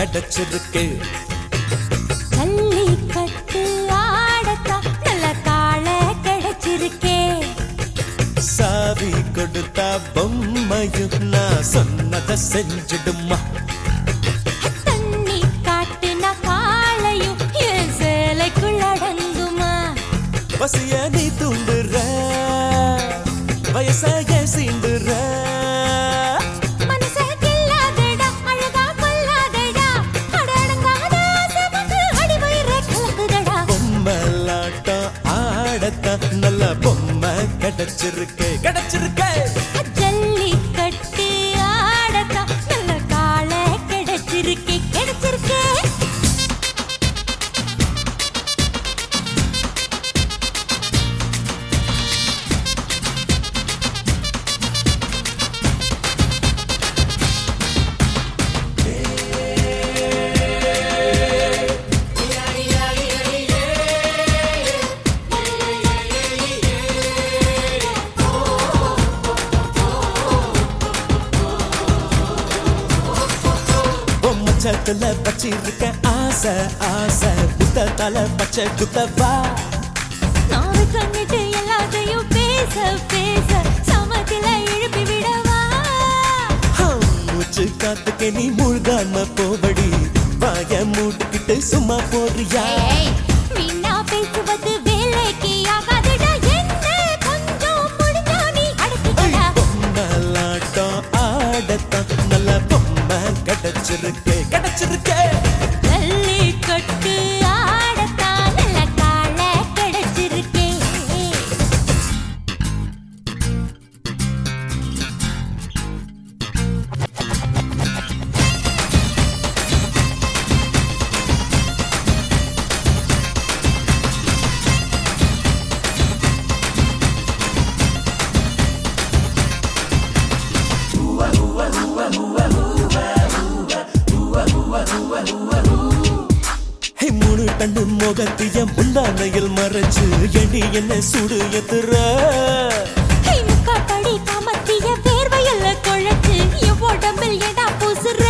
கிடைச்சிருக்கு ஜல்லிக்கட்டு ஆடத்தான் நல்ல காளை கிடைச்சிருக்கே சாவி கொடுத்தா பொம்மையும் நான் சொன்னதை செஞ்சிடுமா தண்ணி காட்டுன காளையும் என் சேலைக்குள் அடங்குமா பசிய நீ தூண்டுற வயசாய சீண்டுற மனசே கில்லாதடா, அழகா கொல்லாதடா. அட அடங்காத ஆசை வந்து அடிவயிறை கலக்குதடா. பொம்மலாட்டம் ஆடத்தான் நல்ல பொம்மை கிடைச்சிருக்கு கிடைச்சிருக்கு ஜல்லிக்கட்டு ஆடத்தான் நல்ல காளை கிடைச்சிருக்கே, கிடைச்சிருக்கே. பொம்மச்சத்துல வச்சிருக்க ஆசை ஆசை புத்தத்தால பச்சை குத்தவா நாவை கண்ணிட்டு எல்லாத்தையும் பேச பேச சமத்தில எழுப்பி விடவா ஹம், மூச்சு காத்துக்கு நீ மூழ்காம போபடி வாய மூட்டுக்கிட்டு சும்மா போறியா ஏய், வீணா பேசுவது வேலைக்கு ஆகாதுடா. என்ன கொஞ்சம் முடிஞ்சா நீ அடக்கிக்கடா. பொம்மலாட்டம் ஆடத்தான் நல்ல பொம்மை கிடைச்சிருக்கு கிடைச்சிருக்கு ஜல்லிக்கட்டு ஆடத்தான் நல்ல காளை கிடைச்சிருக்கே. ஹே, மூணு கண்ணு முகத்திய முந்தானையில் மறைச்சு எடி என்ன சுடு எத்துற ஹே, முக்காப்படி காமத்திய வேர்வையில குழைச்சு என் உடம்பில் ஏடா பூசுற?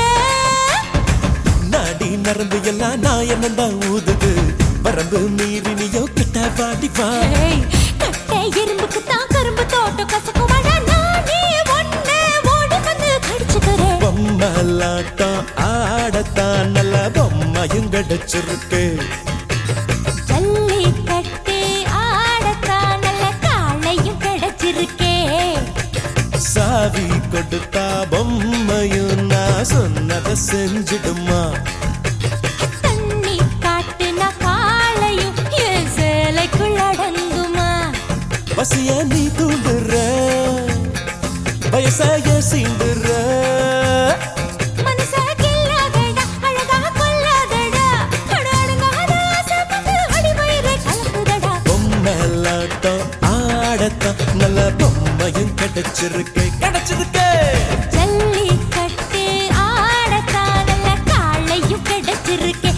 நாடி நரம்பு எல்லாம் நான் என்னதான் ஊதுது வரம்பு மீறி நீயோ கிட்ட வாடி வா ஏய், கட்டை எறும்புக்குத்தான் கரும்பு தோட்டம் கசக்குமாடா. நானே உன்னை ஓடி வந்து கடிச்சுக்கிறேன். பொம்மலாட்டம் ஆடத்தான் நல்ல பொம்மையும் கிடைச்சிருக்கு ஜல்லிக்கட்டு ஆடத்தான் நல்ல காளையும் கிடைச்சிருக்கே. சாவி கொடுத்தா பொம்மையும் நான் சொன்னதை செஞ்சிடுமா தண்ணி காட்டுன காளையும் என் சேலைக்குள் அடங்குமா? பசிய நீ தூண்டுற வயசாய சீண்டுற மனசே கில்லாதடா, அழகா கொல்லாதடா. அட அடங்காத ஆசை வந்து அடிவயிறை கலக்குதடா. பொம்மலாட்டம் ஆடத்தான் நல்ல பொம்மையும் கிடைச்சிருக்கு கிடைச்சிருக்கு ஜல்லிக்கட்டு ஆடத்தான் நல்ல காளையும் கிடைச்சிருக்கே